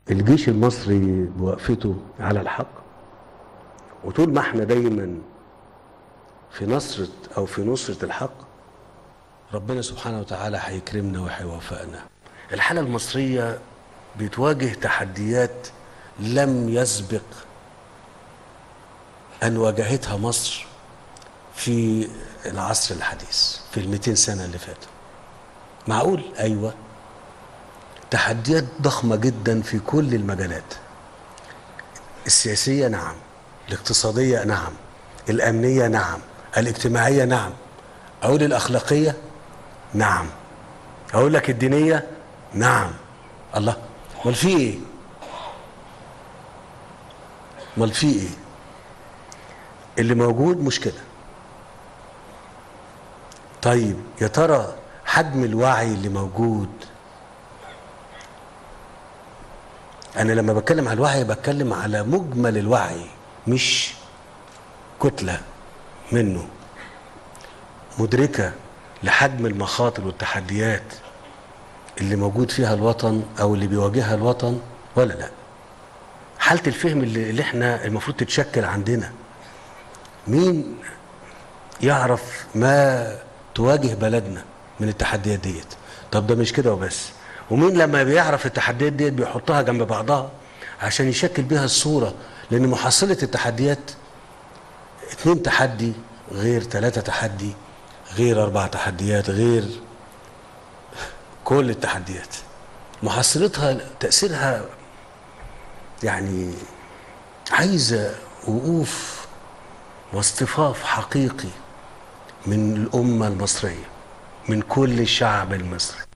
الجيش المصري بوقفته على الحق وطول ما احنا دايما في نصرة او في نصرة الحق ربنا سبحانه وتعالى هيكرمنا وهيوفقنا الحالة المصرية بتواجه تحديات لم يسبق أن واجهتها مصر في العصر الحديث في المئتين سنة اللي فاتوا معقول أيوة تحديات ضخمة جدا في كل المجالات السياسية نعم الاقتصادية نعم الأمنية نعم الاجتماعية نعم أقول الأخلاقية نعم أقول لك الدينية نعم الله امال في ايه امال في ايه اللي موجود مشكله طيب يا ترى حجم الوعي اللي موجود انا لما بتكلم على الوعي بتكلم على مجمل الوعي مش كتله منه مدركه لحجم المخاطر والتحديات اللي موجود فيها الوطن او اللي بيواجهها الوطن ولا لا حاله الفهم اللي, اللي احنا المفروض تتشكل عندنا مين يعرف ما تواجه بلدنا من التحديات ديت طب ده مش كده وبس ومين لما بيعرف التحديات ديت بيحطها جنب بعضها عشان يشكل بيها الصورة لأن محصلة التحديات اتنين تحدي غير ثلاثة تحدي غير أربع تحديات غير كل التحديات محصلتها تأثيرها يعني عايزة وقوف واصطفاف حقيقي من الأمة المصرية من كل الشعب المصري